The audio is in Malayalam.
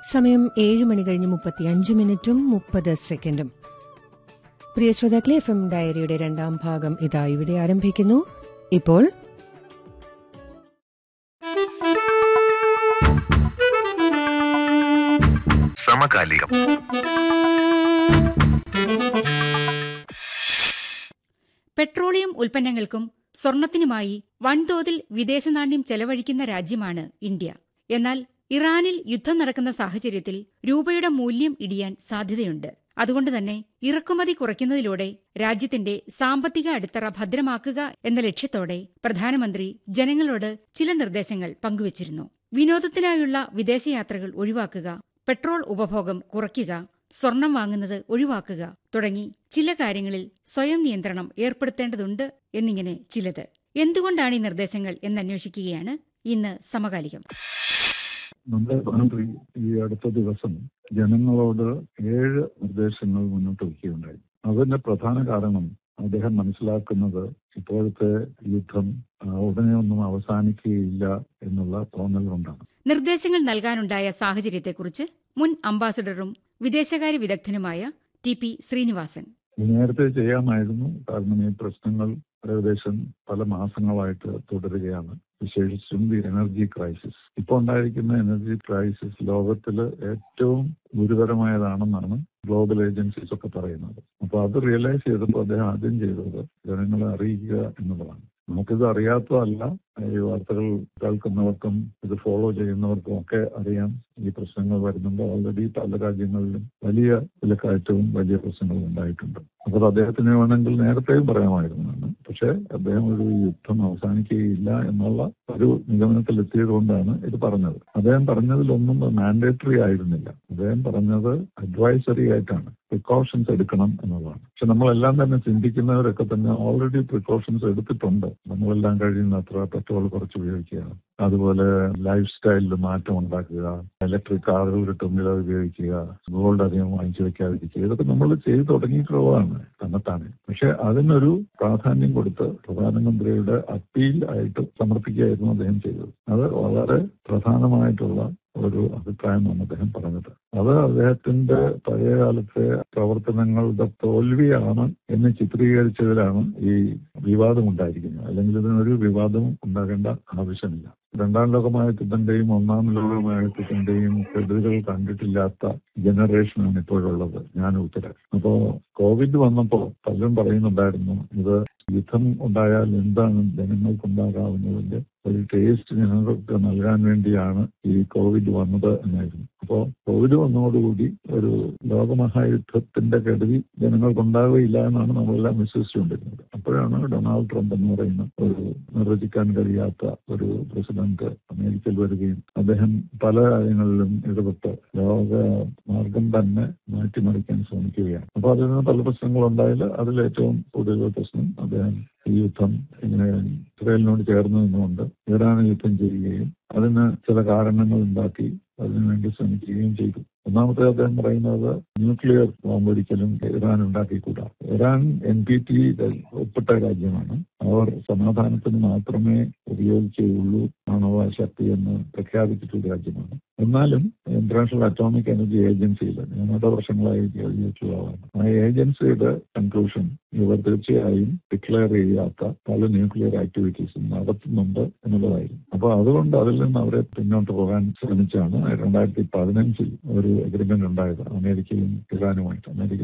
സമയം ഏഴ് മണി കഴിഞ്ഞ് മുപ്പത്തി അഞ്ച് മിനിറ്റും മുപ്പത് സെക്കൻഡും പ്രിയ ശ്രോതാക്കളെ എഫ് എം ഡയറിയുടെ രണ്ടാം ഭാഗം ഇതാ ഇവിടെ ആരംഭിക്കുന്നു ഇപ്പോൾ സമകാലികം പെട്രോളിയം ഉൽപ്പന്നങ്ങൾക്കും സ്വർണത്തിനുമായി വൻതോതിൽ വിദേശനാണ്യം ചെലവഴിക്കുന്ന രാജ്യമാണ് ഇന്ത്യ എന്നാൽ ഇറാനിൽ യുദ്ധം നടക്കുന്ന സാഹചര്യത്തിൽ രൂപയുടെ മൂല്യം ഇടിയാൻ സാധ്യതയുണ്ട് അതുകൊണ്ട് തന്നെ ഇറക്കുമതി കുറയ്ക്കുന്നതിലൂടെ രാജ്യത്തിന്റെ സാമ്പത്തിക അടിത്തറ ഭദ്രമാക്കുക എന്ന ലക്ഷ്യത്തോടെ പ്രധാനമന്ത്രി ജനങ്ങളോട് ചില നിർദ്ദേശങ്ങൾ പങ്കുവച്ചിരുന്നു വിനോദത്തിനായുള്ള വിദേശയാത്രകൾ ഒഴിവാക്കുക പെട്രോൾ ഉപഭോഗം കുറയ്ക്കുക സ്വർണം വാങ്ങുന്നത് ഒഴിവാക്കുക തുടങ്ങി ചില കാര്യങ്ങളിൽ സ്വയം നിയന്ത്രണം ഏർപ്പെടുത്തേണ്ടതുണ്ട് എന്നിങ്ങനെ ചിലത് എന്തുകൊണ്ടാണ് ഈ നിർദ്ദേശങ്ങൾ എന്നന്വേഷിക്കുകയാണ് ഇന്ന് സമകാലികം നമ്മുടെ പ്രധാനമന്ത്രി ഈ അടുത്ത ദിവസം ജനങ്ങളോട് ഏഴ് നിർദ്ദേശങ്ങൾ മുന്നോട്ട് വയ്ക്കുകയുണ്ടായി അതിന്റെ പ്രധാന കാരണം അദ്ദേഹം മനസ്സിലാക്കുന്നത് ഇപ്പോഴത്തെ യുദ്ധം ആ, ഉടനെ ഒന്നും അവസാനിക്കുകയില്ല എന്നുള്ള തോന്നൽ കൊണ്ടാണ് നിർദ്ദേശങ്ങൾ നൽകാനുണ്ടായ സാഹചര്യത്തെക്കുറിച്ച് മുൻ അംബാസഡറും വിദേശകാര്യ വിദഗ്ധനുമായ ടി പി ശ്രീനിവാസൻ ഇത് നേരത്തെ ചെയ്യാമായിരുന്നു കാരണം ഈ പ്രശ്നങ്ങൾ ഏകദേശം പല മാസങ്ങളായിട്ട് തുടരുകയാണ് വിശേഷിച്ചും ഈ എനർജി ക്രൈസിസ് ഇപ്പോൾ ഉണ്ടായിരിക്കുന്ന എനർജി ക്രൈസിസ് ലോകത്തിൽ ഏറ്റവും ഗുരുതരമായതാണെന്നാണ് ഗ്ലോബൽ ഏജൻസീസ് ഒക്കെ പറയുന്നത് അപ്പോൾ അത് റിയലൈസ് ചെയ്തപ്പോൾ അദ്ദേഹം ആദ്യം ചെയ്തത് ജനങ്ങളെ അറിയിക്കുക എന്നുള്ളതാണ് നമുക്കിത് അറിയാത്തതല്ല ഈ വാർത്തകൾ കേൾക്കുന്നവർക്കും ഇത് ഫോളോ ചെയ്യുന്നവർക്കും ഒക്കെ അറിയാം ഈ പ്രശ്നങ്ങൾ വരുന്നുണ്ട് ഓൾറെഡി പല രാജ്യങ്ങളിലും വലിയ വിലക്കയറ്റവും വലിയ പ്രശ്നങ്ങളും ഉണ്ടായിട്ടുണ്ട് അപ്പോൾ അത് അദ്ദേഹത്തിന് വേണമെങ്കിൽ നേരത്തെയും പറയാമായിരുന്നതാണ് പക്ഷേ അദ്ദേഹം ഒരു യുദ്ധം അവസാനിക്കുകയില്ല എന്നുള്ള ഒരു നിഗമനത്തിൽ എത്തിയത് കൊണ്ടാണ് ഇത് പറഞ്ഞത് അദ്ദേഹം പറഞ്ഞതിലൊന്നും മാൻഡേറ്ററി ആയിരുന്നില്ല അദ്ദേഹം പറഞ്ഞത് അഡ്വൈസറി ആയിട്ടാണ് പ്രിക്കോഷൻസ് എടുക്കണം എന്നുള്ളതാണ് പക്ഷെ നമ്മളെല്ലാം തന്നെ ചിന്തിക്കുന്നവരൊക്കെ തന്നെ ഓൾറെഡി പ്രിക്കോഷൻസ് എടുത്തിട്ടുണ്ട് നമ്മളെല്ലാം കഴിയുന്നത്ര പെട്രോൾ കുറച്ച് ഉപയോഗിക്കുക അതുപോലെ ലൈഫ് സ്റ്റൈലിൽ മാറ്റം ഉണ്ടാക്കുക ഇലക്ട്രിക് കാറുകൾ കിട്ടുമ്പോൾ അത് ഉപയോഗിക്കുക ഗോൾഡ് അധികം വാങ്ങിച്ചു വെക്കാതിരിക്കുക ഇതൊക്കെ നമ്മൾ ചെയ്തു തുടങ്ങിയിട്ടുള്ളതാണ് തന്നെത്താനെ പക്ഷെ അതിനൊരു പ്രാധാന്യം കൊടുത്ത് പ്രധാനമന്ത്രിയുടെ അപ്പീൽ ആയിട്ട് സമർപ്പിക്കുകയായിരുന്നു അദ്ദേഹം ചെയ്തത് അത് വളരെ പ്രധാനമായിട്ടുള്ള ഒരു അഭിപ്രായമാണ് അദ്ദേഹം പറഞ്ഞത് അത് അദ്ദേഹത്തിന്റെ പഴയകാലത്തെ പ്രവർത്തനങ്ങളുടെ തോൽവിയാണ് എന്ന് ചിത്രീകരിച്ചതിലാണ് ഈ വിവാദം ഉണ്ടായിരിക്കുന്നത് അല്ലെങ്കിൽ ഇതിനൊരു വിവാദം ഉണ്ടാകേണ്ട ആവശ്യമില്ല രണ്ടാം ലോകമഹായുദ്ധത്തിന്റെയും ഒന്നാം ലോകമഹായുദ്ധത്തിന്റെയും കെടുതികൾ കണ്ടിട്ടില്ലാത്ത ജനറേഷനാണ് ഇപ്പോഴുള്ളത് ഞാൻ ഉത്തര അപ്പോ കോവിഡ് വന്നപ്പോ പലരും പറയുന്നുണ്ടായിരുന്നു ഇത് യുദ്ധം ഉണ്ടായാൽ എന്താണ് ജനങ്ങൾക്കുണ്ടാകാവുന്നതിന്റെ ഒരു ടേസ്റ്റ് ജനങ്ങൾക്ക് നൽകാൻ വേണ്ടിയാണ് ഈ കോവിഡ് വന്നത് എന്നായിരുന്നു അപ്പോ കോവിഡ് വന്നതോടുകൂടി ഒരു ലോകമഹായുദ്ധത്തിന്റെ കെടുതി ജനങ്ങൾക്കുണ്ടാവുകയില്ല എന്നാണ് നമ്മളെല്ലാം വിശ്വസിച്ചുകൊണ്ടിരുന്നത് അപ്പോഴാണ് ഡൊണാൾഡ് ട്രംപ് എന്ന് പറയുന്ന ഒരു നിർവചിക്കാൻ കഴിയാത്ത ഒരു പ്രസിഡന്റ് അമേരിക്കയിൽ വരികയും അദ്ദേഹം പല കാര്യങ്ങളിലും ഇടപെട്ട് ലോക മാർഗം തന്നെ മാറ്റിമറിക്കാൻ ശ്രമിക്കുകയാണ് അപ്പൊ അതിൽ നിന്ന് പല പ്രശ്നങ്ങളുണ്ടായാൽ അതിലേറ്റവും കൂടുതൽ പ്രശ്നം അദ്ദേഹം ഈ യുദ്ധം ഇങ്ങനെ ഇസ്രയേലിനോട് ചേർന്ന് നിന്നുകൊണ്ട് ഇറാൻ യുദ്ധം ചെയ്യുകയും അതിന് ചില കാരണങ്ങൾ ഉണ്ടാക്കി അതിനുവേണ്ടി ശ്രമിക്കുകയും ചെയ്തു ഒന്നാമത്തെ അദ്ദേഹം പറയുന്നത് ന്യൂക്ലിയർ ബോംബ് ഒരിക്കലും ഇറാൻ ഉണ്ടാക്കിക്കൂടാ ഇറാൻ എൻ പി ടി ഒപ്പിട്ട രാജ്യമാണ് അവർ സമാധാനത്തിന് മാത്രമേ ഉപയോഗിക്കുകയുള്ളൂ ആണവ ശക്തി എന്ന് പ്രഖ്യാപിച്ചിട്ടുള്ള രാജ്യമാണ് എന്നാലും ഇന്റർനാഷണൽ അറ്റോമിക് എനർജി ഏജൻസിയിൽ ഞങ്ങളുടെ വർഷങ്ങളായി ഉപയോഗിച്ചുള്ളതാണ് ആ ഏജൻസിയുടെ കൺക്ലൂഷൻ ഇവർ തീർച്ചയായും ഡിക്ലെയർ ചെയ്യാത്ത പല ന്യൂക്ലിയർ ആക്ടിവിറ്റീസും നടത്തുന്നുണ്ട് എന്നുള്ളതായിരുന്നു അപ്പോൾ അതുകൊണ്ട് അതിൽ നിന്ന് അവരെ പിന്നോട്ട് പോകാൻ ശ്രമിച്ചാണ് രണ്ടായിരത്തി പതിനഞ്ചിൽ ഒരു എഗ്രിമെന്റ് ഉണ്ടായത് അമേരിക്കയും ഇറാനുമായിട്ട് അമേരിക്ക